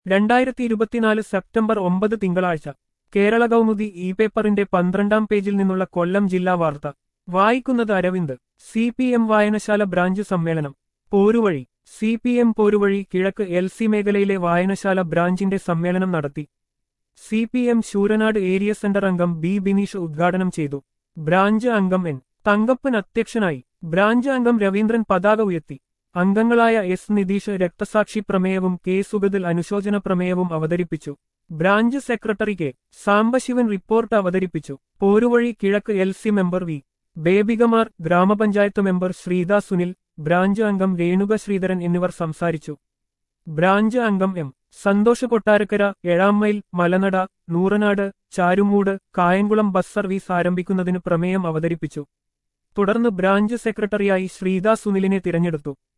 രണ്ടായിരത്തി ഇരുപത്തിനാല് സെപ്റ്റംബർ ഒമ്പത് തിങ്കളാഴ്ച കേരള കൗമുദി ഇ പേപ്പറിന്റെ പന്ത്രണ്ടാം പേജിൽ നിന്നുള്ള കൊല്ലം ജില്ലാ വാർത്ത വായിക്കുന്നത് അരവിന്ദ് സി പി എം വായനശാല ബ്രാഞ്ച് സമ്മേളനം Poruvazhi C P M Poruvazhi കിഴക്ക് എൽ സി മേഖലയിലെ വായനശാല ബ്രാഞ്ചിന്റെ സമ്മേളനം നടത്തി C P M Sooranad area centre അംഗം ബി ബിനീഷ് ഉദ്ഘാടനം ചെയ്തു ബ്രാഞ്ച് അംഗം എൻ തങ്കപ്പൻ അധ്യക്ഷനായി ബ്രാഞ്ച് അംഗം രവീന്ദ്രൻ പതാക ഉയർത്തി അംഗങ്ങളായ എസ് നിതീഷ് രക്തസാക്ഷി പ്രമേയവും കെ സുഗതിൽ അനുശോചന പ്രമേയവും അവതരിപ്പിച്ചു branch secretary K Sambasivan report അവതരിപ്പിച്ചു പോരുവഴി കിഴക്ക് L C member V Babykumar ഗ്രാമപഞ്ചായത്ത് മെമ്പർ ശ്രീത സുനിൽ ബ്രാഞ്ച് അംഗം രേണുക ശ്രീധരൻ എന്നിവർ സംസാരിച്ചു ബ്രാഞ്ച് അംഗം M Santhosh Kottarakkara Ezhamile Malanada Nooranad Charummoodu Kayamkulam bus service ആരംഭിക്കുന്നതിന് പ്രമേയം അവതരിപ്പിച്ചു തുടർന്ന് ബ്രാഞ്ച് സെക്രട്ടറിയായി ശ്രീത സുനിലിനെ തിരഞ്ഞെടുത്തു